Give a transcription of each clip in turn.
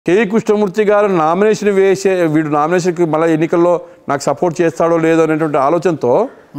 K E Krishnamurthy గారు nomination వేసే వీడు నామినేషన్కి మళ్ళీ ఎన్నికల్లో నాకు సపోర్ట్ చేస్తాడో లేదో అనేటువంటి ఆలోచనతో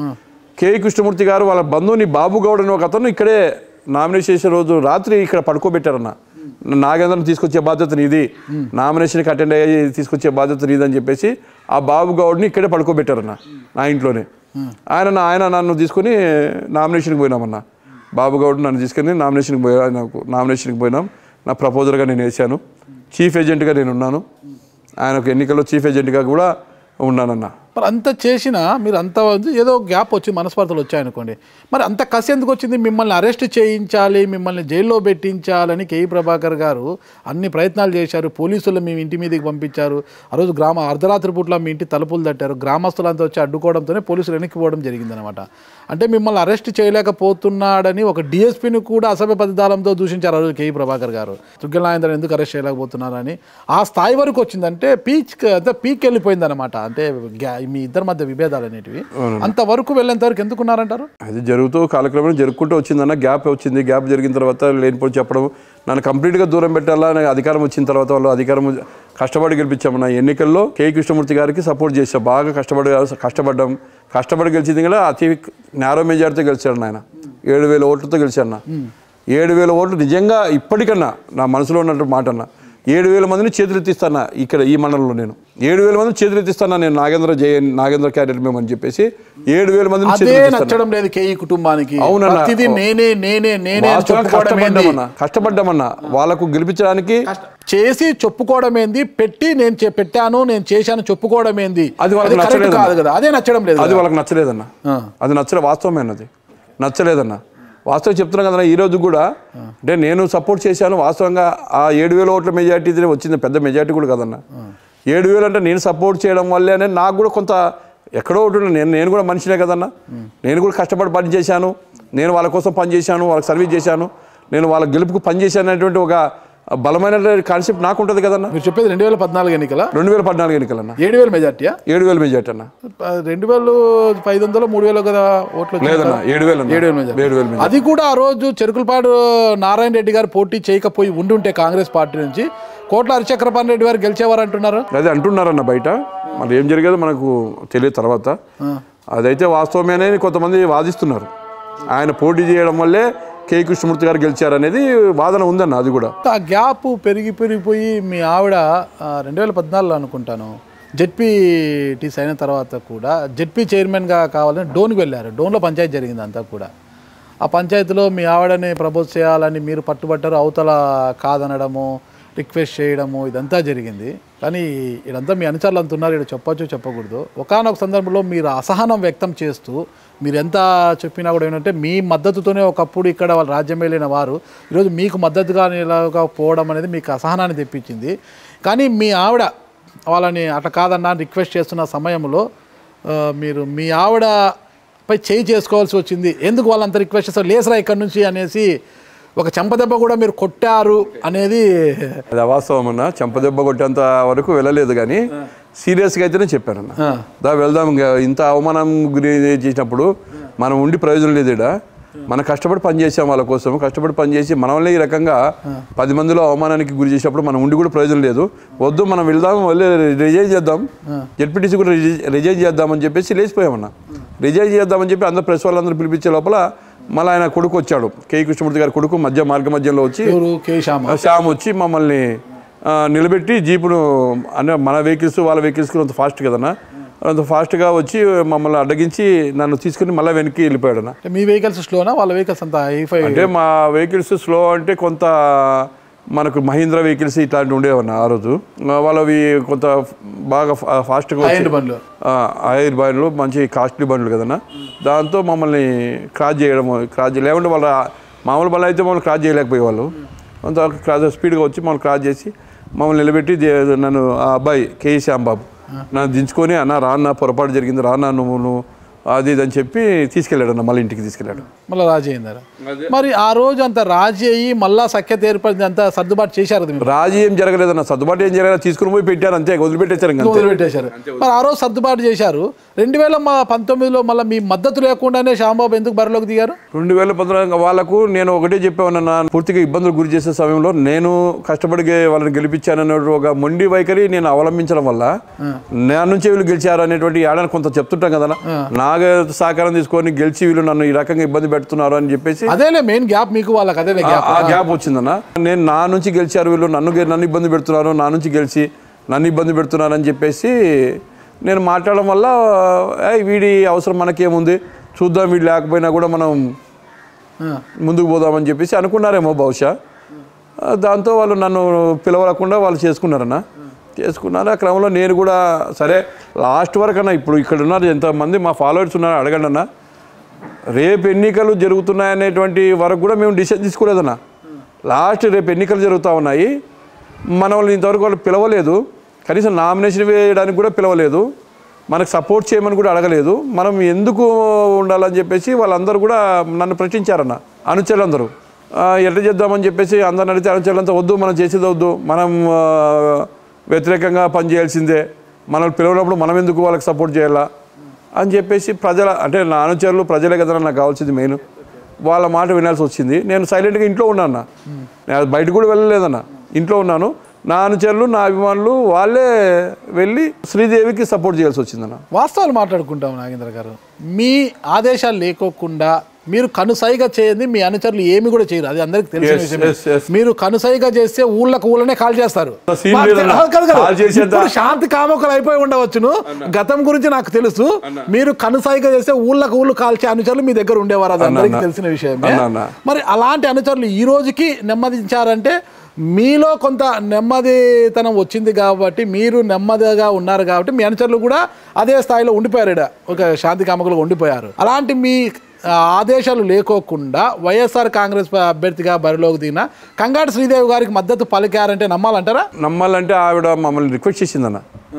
కేఈ కృష్ణమూర్తి గారు వాళ్ళ బంధువుని బాబు గౌడ్ అని ఒక అతను ఇక్కడే నామినేషన్ చేసే రోజు రాత్రి ఇక్కడ పడుకోబెట్టారన్న నాగేంద్రను తీసుకొచ్చే బాధ్యత నీది నామినేషన్కి అటెండ్ అయ్యి తీసుకొచ్చే బాధ్యత నీది అని చెప్పేసి ఆ బాబు గౌడ్ని ఇక్కడే పడుకోబెట్టారన్న నా ఇంట్లోనే ఆయన నా- ఆయన నన్ను తీసుకుని నామినేషన్కి పోయినామన్న బాబు గౌడ్ నన్ను తీసుకుని నామినేషన్కి పోయా నాకు నామినేషన్కి పోయినాం నా ప్రపోజల్గా నేను వేసాను చీఫ్ ఏజెంట్గా నేను ఉన్నాను ఆయన ఒక ఎన్నికల్లో చీఫ్ ఏజెంట్గా కూడా ఉన్నానన్న మరి అంత చేసినా మీరు అంత ఏదో గ్యాప్ వచ్చి మనస్పర్ధలు వచ్చాయనుకోండి మరి అంత కసి ఎందుకు వచ్చింది మిమ్మల్ని అరెస్ట్ చేయించాలి మిమ్మల్ని జైల్లో పెట్టించాలని కేఈ ప్రభాకర్ గారు అన్ని ప్రయత్నాలు చేశారు పోలీసులు మీ ఇంటి మీదకి పంపించారు ఆ రోజు గ్రామ అర్ధరాత్రి పూట్ల మీ ఇంటి తలుపులు తట్టారు గ్రామస్తులంతా వచ్చి అడ్డుకోవడంతోనే పోలీసులు వెనక్కి పోవడం జరిగిందనమాట అంటే మిమ్మల్ని అరెస్ట్ చేయలేకపోతున్నాడని ఒక డిఎస్పీని కూడా అసభ్య పదాలంతో దూషించారు ఆ రోజు కేఈ ప్రభాకర్ గారు తుగ్గల నాయందరం ఎందుకు అరెస్ట్ చేయలేకపోతున్నారని ఆ స్థాయి వరకు వచ్చిందంటే పీచ్ అంటే పీక్ వెళ్ళిపోయింది అనమాట అంటే గ్యా- మీ ఇద్దరి మధ్య విభేదాలు అనేటివి అంతవరకు వెళ్ళేంత వరకు ఎందుకున్నారంటారు అది జరుగుతూ కాలక్రమేణా జరుపుకుంటూ వచ్చిందన్న గ్యాప్ వచ్చింది గ్యాప్ జరిగిన తర్వాత లేనిపోయి చెప్పడం నన్ను కంప్లీట్గా దూరం పెట్టాలా నాకు అధికారం వచ్చిన తర్వాత వాళ్ళు అధికారం కష్టపడి గెలిపించామన్న ఎన్నికల్లో కే కృష్ణమూర్తి గారికి సపోర్ట్ చేశాం బాగా కష్టపడి కష్టపడ్డాం కష్టపడి గెలిచింది కూడా అతి నేరో మెజార్టీతో గెలిచాడు ఆయన ఏడు వేల ఓట్లతో గెలిచాడు ఏడు వేల ఓట్లు నిజంగా ఇప్పటికన్నా నా మనసులో ఉన్నట్టు మాట అన్న ఏడు వేల మందిని చేతులెత్తిస్తానా ఇక్కడ ఈ మండలంలో నేను ఏడు వేల మందిని చేతులెత్తిస్తానా నేను నాగేంద్ర జయ నాగేంద్ర క్యాడెట్ మేము అని చెప్పేసి ఏడు వేల మందిని అదే చేతులెత్తిస్తాను నచ్చడం లేదు కేఈ కుటుంబానికి అవునన్నా. ప్రతిదీ నేనే నేనే నేనే అని వాస్తవానికి చెప్పుకోవడం ఏంది? కష్టపడ్డామన్నా కష్టపడ్డామన్నా వాళ్ళకు గెలిపించడానికి చేసి చెప్పుకోవడం ఏంది పెట్టి నేను చే- పెట్టాను నేను చేశాను చెప్పుకోవడం ఏంది అది వాళ్ళకి correct నచ్చలేదన్న. కాదు కదా అదే నచ్చడం లేదు అది కదా. వాళ్ళకి నచ్చలేదన్న ఆ. అది నచ్చలే వాస్తవమేనది నచ్చలేదన్న వాస్తవం చెప్తున్నా కదన్నా ఈ రోజు కూడా అంటే నేను సపోర్ట్ చేశాను వాస్తవంగా ఆ ఏడు వేల ఓట్ల మెజార్టీ వచ్చింది పెద్ద మెజార్టీ కూడా కదన్న ఏడు వేలు అంటే నేను సపోర్ట్ చేయడం వల్లే అనేది నాకు కూడా కొంత ఎక్కడో ఒకటి ఉంది. నేను నేను కూడా మనిషినే కదన్నా నేను కూడా కష్టపడి పని చేశాను నేను వాళ్ళ కోసం పని చేశాను వాళ్ళకి సర్వీస్ చేశాను నేను వాళ్ళ గెలుపుకు పని చేశాను అనేటువంటి ఒక బలమైన కాన్సెప్ట్ నాకు ఉంటుంది కదన్నా మీరు చెప్పేది రెండు వేల పద్నాలుగు ఎన్నికల రెండు వేల పద్నాలుగు ఎన్నికలన్నా ఏడు వేల మెజార్టీయా ఏడు వేల మెజార్టీ అన్న రెండు వేలు ఐదు వందలు మూడు వేలు కదా ఓట్లు వచ్చినాయి లేదన్న కదా? ఏడు వేలు ఏడు వేల మెజార్టీ ఏడు వేల మెజార్టీ అది కూడా ఆ రోజు చెరుకులపాడు నారాయణ రెడ్డి గారు పోటీ చేయకపోయి ఉండుంటే కాంగ్రెస్ పార్టీ నుంచి కోట్ల హరిచక్రపాణి రెడ్డి గారు గెలిచేవారు అంటున్నారు అదే అంటున్నారన్న బయట మరి ఏం జరిగేదో మనకు తెలియదు తర్వాత అదైతే వాస్తవమేనే కొంతమంది వాదిస్తున్నారు ఆయన పోటీ చేయడం వల్లే కే కృష్ణమూర్తి గారు గెలిచారనేది వాదన ఉందన్న అది కూడా ఆ గ్యాప్ పెరిగి పెరిగిపోయి మీ ఆవిడ రెండు వేల పద్నాలుగులో అనుకుంటాను జెడ్పీటీస్ అయిన తర్వాత కూడా జెడ్పీ చైర్మన్గా కావాలని డోన్కి వెళ్ళారు డోన్లో పంచాయతీ జరిగింది అంతా కూడా ఆ పంచాయతీలో మీ ఆవిడని ప్రపోజ్ చేయాలని మీరు పట్టుబట్టారు అవతల కాదనడము రిక్వెస్ట్ చేయడము ఇదంతా జరిగింది కానీ ఇదంతా మీ అనుచరులు అంత ఉన్నారు ఇక్కడ చెప్పొచ్చు చెప్పకూడదు ఒకానొక సందర్భంలో మీరు అసహనం వ్యక్తం చేస్తూ మీరు ఎంత చెప్పినా కూడా ఏంటంటే మీ మద్దతుతోనే ఒకప్పుడు ఇక్కడ వాళ్ళు రాజ్యం వెళ్ళిన వారు ఈరోజు మీకు మద్దతుగా నిలగా పోవడం అనేది మీకు అసహనాన్ని తెప్పించింది కానీ మీ ఆవిడ వాళ్ళని అట్లా కాదన్నా అని రిక్వెస్ట్ చేస్తున్న సమయంలో ఆ, మీరు మీ ఆవిడ పై చేయి చేసుకోవాల్సి వచ్చింది ఎందుకు వాళ్ళంత రిక్వెస్ట్ చేస్తారు లేసరా ఇక్కడ నుంచి అనేసి ఒక చెంపదెబ్బ కూడా మీరు కొట్టారు అనేది అది అవాస్తవం అన్న చెంపదెబ్బ కొట్టేంత వరకు వెళ్ళలేదు కానీ సీరియస్గా అయితేనే చెప్పానన్న దా వెళ్దాం ఇంకా ఇంత అవమానం గురి చేసినప్పుడు మనం ఉండి ప్రయోజనం లేదు ఈడ మనం కష్టపడి పని చేసాం వాళ్ళ కోసం కష్టపడి పని చేసి మన వల్ల ఈ రకంగా పది మందిలో అవమానానికి గురి చేసినప్పుడు మనం ఉండి కూడా ప్రయోజనం లేదు వద్దు మనం వెళ్దాం వెళ్ళి రిజైన్ చేద్దాం జెడ్పీటీసీ కూడా రిజైన్ చేద్దామని చెప్పేసి లేచిపోయామన్న రిజైన్ చేద్దామని చెప్పి అందరు ప్రెస్ వాళ్ళందరూ పిలిపించే లోపల మళ్ళీ ఆయన కొడుకు వచ్చాడు కే కృష్ణమూర్తి గారి కొడుకు మధ్య మార్గ మధ్యంలో వచ్చి ఎవరు కేశామ శ్యామ్ వచ్చి మమ్మల్ని ఆ, నిలబెట్టి జీపును అంటే మన వెహికల్స్ వాళ్ళ వెహికల్స్కి అంత ఫాస్ట్ కదన్నా అంత ఫాస్ట్గా వచ్చి మమ్మల్ని అడ్డగించి నన్ను తీసుకుని మళ్ళీ వెనక్కి వెళ్ళిపోయాడు అన్న అంటే మీ వెహికల్స్ స్లోనా వాళ్ళ వెహికల్స్ అంతా హైఫై అంటే మా వెహికల్స్ స్లో అంటే కొంత మనకు మహీంద్రా వెహికల్స్ ఇట్లాంటివి ఉండేవన్న ఆ రోజు ఆ, వాళ్ళవి కొంత బాగా ఫా- ఫాస్ట్గా వచ్చి హైండ్ బండ్లు ఐర్ బండ్లు మంచి కాస్ట్లీ బండ్లు కదన్నా దాంతో మమ్మల్ని క్రాస్ చేయడం క్రాస్ చేయ- లేకుంటే వాళ్ళ మామూలు బండ్లు అయితే మమ్మల్ని క్రాస్ చేయలేకపోయేవాళ్ళు అంత క్రాస్ స్పీడ్గా వచ్చి మమ్మల్ని క్రాస్ చేసి మమ్మల్ని నిలబెట్టి దే- నన్ను ఆ అబ్బాయి కేఈ శ్యాంబాబు నన్ను దించుకొని అన్న రాన్న పొరపాటు జరిగింది రాన్న నువ్వు నువ్వు అది ఇది అని చెప్పి తీసుకెళ్ళాడు అన్న మళ్ళీ ఇంటికి తీసుకెళ్ళాడు మళ్ళీ రాజీ అయిందారా మరి ఆ రోజు అంత రాజీ అయ్యి మళ్ళా సఖ్యత ఏర్పడింది అంతా సర్దుబాటు చేశారు కదా మీరు రాజీ ఏం జరగలేదన్న సర్దుబాటు ఏం జరగలేదు తీసుకుని పోయి పెట్టారు అంతే వదిలిపెట్టేశారు ఇంకా అంతే వదిలిపెట్టేశారు మరి ఆ రోజు సర్దుబాటు చేశారు రెండు వేల మ- పంతొమ్మిదిలో మళ్ళీ మీ మద్దతు లేకుండానే శ్యాంబాబు ఎందుకు బరిలోకి దిగారు రెండు వేల పద్నాలుగు వాళ్ళకు నేను ఒకటే చెప్పానన్న పూర్తిగా ఇబ్బందులు గురి చేసే సమయంలో నేను కష్టపడి గే- వాళ్ళని గెలిపించాననే ఒక మొండి వైఖరి నేను అవలంబించడం వల్ల నా నుంచి వీళ్ళు గెలిచారు అనేటువంటి ఏడాది కొంత చెప్తుంటాం కదా నా సహకారం తీసుకొని గెలిచి వీళ్ళు నన్ను ఈ రకంగా ఇబ్బంది పెడుతున్నారు అని చెప్పేసి అదేలే మెయిన్ గ్యాప్ మీకు వాళ్ళకి అదేలే గ్యాప్ ఆ గ్యాప్ వచ్చిందన్న నేను నా నుంచి గెలిచారు వీళ్ళు నన్ను గె- నన్ను ఇబ్బంది పెడుతున్నారు నా నుంచి గెలిచి నన్ను ఇబ్బంది పెడుతున్నారు అని చెప్పేసి నేను మాట్లాడడం వల్ల "ఏయ్, వీడి అవసరం మనకేముంది చూద్దాం వీడు లేకపోయినా కూడా మనం ముందుకు పోదామని చెప్పేసి అనుకున్నారేమో బహుశా ఆ, దాంతో వాళ్ళు నన్ను పిలవకుండా వాళ్ళు చేసుకున్నారన్న చేసుకున్నారు ఆ క్రమంలో నేను కూడా సరే లాస్ట్ వరకు అన్న ఇప్పుడు ఇక్కడ ఉన్నారు ఎంతమంది మా ఫాలోవర్స్ ఉన్నారు అడగండి అన్న రేపు ఎన్నికలు జరుగుతున్నాయనేటువంటి వరకు కూడా మేము డిసిషన్ తీసుకోలేదన్న లాస్ట్ రేపు ఎన్నికలు జరుగుతూ ఉన్నాయి మనల్ని ఇంతవరకు వాళ్ళు పిలవలేదు కనీసం నామినేషన్ వేయడానికి కూడా పిలవలేదు మనకు సపోర్ట్ చేయమని కూడా అడగలేదు మనం ఎందుకు ఉండాలని చెప్పేసి వాళ్ళందరూ కూడా నన్ను ప్రశ్నించారన్న అనుచరులందరూ ఆ, ఎట్లా చేద్దామని చెప్పేసి అందరిని అడిగితే అనుచరులంతా వద్దు మనం చేసేది వద్దు మనం ఆ, వ్యతిరేకంగా పనిచేయాల్సిందే మనల్ని పిలవనప్పుడు మనం ఎందుకు వాళ్ళకి సపోర్ట్ చేయాలా అని చెప్పేసి ప్రజల అంటే నా అనుచరులు ప్రజలే కదా నాకు కావాల్సింది మెయిన్ వాళ్ళ మాట వినాల్సి వచ్చింది నేను సైలెంట్గా ఇంట్లో ఉన్నాను నేను బయట కూడా వెళ్ళలేదన్న ఇంట్లో ఉన్నాను నా అనుచరులు నా అభిమానులు వాళ్ళే వెళ్ళి శ్రీదేవికి సపోర్ట్ చేయాల్సి వచ్చిందన్న వాస్తవాలు మాట్లాడుకుంటాం నాగేంద్ర గారు మీ ఆదేశాలు లేకోకుండా మీరు కనుసైగా చేయండి మీ అనుచరులు ఏమి కూడా చేయరు అది అందరికి తెలిసిన Yes, విషయమే. yes, yes. మీరు కనుసైగా చేస్తే ఊళ్ళకు ఊళ్ళనే కాల్ చేస్తారు Scene మాకు లేదన్న. తె- కాదు, కాదు. కాల్ చేసేంత- ఇప్పుడు శాంతి కామకులు అయిపోయి ఉండవచ్చును గతం గురించి నాకు తెలుసు మీరు కనుసైగా చేస్తే ఊళ్ళకు ఊళ్ళు కాల్చే అనుచరులు మీ దగ్గర ఉండేవారు అది అందరికీ అన్న. తెలిసిన విషయమే అన్న, అన్న. మరి అలాంటి అనుచరులు ఈ రోజుకి నెమ్మదించారంటే మీలో కొంత నెమ్మదితనం వచ్చింది కాబట్టి మీరు నెమ్మదిగా ఉన్నారు కాబట్టి మీ అనుచరులు కూడా అదే స్థాయిలో ఉండిపోయారు ఈడ. ఒక శాంతి కామకులుగా ఉండిపోయారు అలాంటి మీ ఆ, ఆదేశాలు లేకోకుండా వైఎస్ఆర్ కాంగ్రెస్ ప- అభ్యర్థిగా బరిలోకి దిగిన కంగాటి శ్రీదేవి గారికి మద్దతు పలికారంటే నమ్మాలంటారా నమ్మాలంటే ఆవిడ మమ్మల్ని రిక్వెస్ట్ చేసిందన్న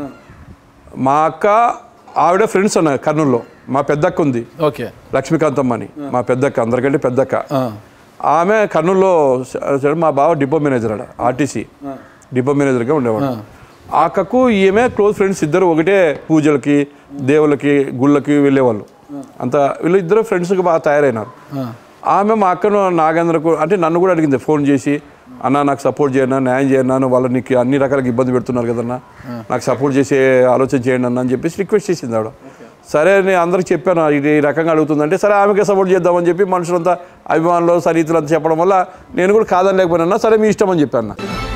మా అక్క ఆవిడ ఫ్రెండ్స్ అన్న కర్నూలులో మా పెద్దక్క ఉంది ఓకే లక్ష్మీకాంతమ్మ అని మా పెద్దక్క అందరికంటే పెద్దక్క ఆమె కర్నూలులో స- మా బావ డిపో మేనేజర్ అడ ఆర్టీసీ డిపో మేనేజర్గా ఉండేవాడు ఆ అక్కకు ఈమె క్లోజ్ ఫ్రెండ్స్ ఇద్దరు ఒకటే పూజలకి దేవులకి గుళ్ళకి వెళ్ళేవాళ్ళు అంత వీళ్ళు ఇద్దరు ఫ్రెండ్స్కి బాగా తయారైనారు ఆమె మా అక్కను నాగేంద్రకు అంటే నన్ను కూడా అడిగింది ఫోన్ చేసి అన్న నాకు సపోర్ట్ చేయన్నా న్యాయం చేయన్నా వాళ్ళు నీకు అన్ని రకాలుగా ఇబ్బంది పెడుతున్నారు కదన్నా నాకు సపోర్ట్ చేసే ఆలోచన చేయండి అన్న అని చెప్పేసి రిక్వెస్ట్ చేసింది ఆవిడ సరే నేను అందరికి చెప్పాను ఇది ఈ రకంగా అడుగుతుందంటే సరే ఆమెకే సపోర్ట్ చేద్దామని చెప్పి మనుషులంతా అభిమానులు సన్నిహితులు అంతా చెప్పడం వల్ల నేను కూడా కాదని లేకపోయినా సరే మీ ఇష్టం అని చెప్పాను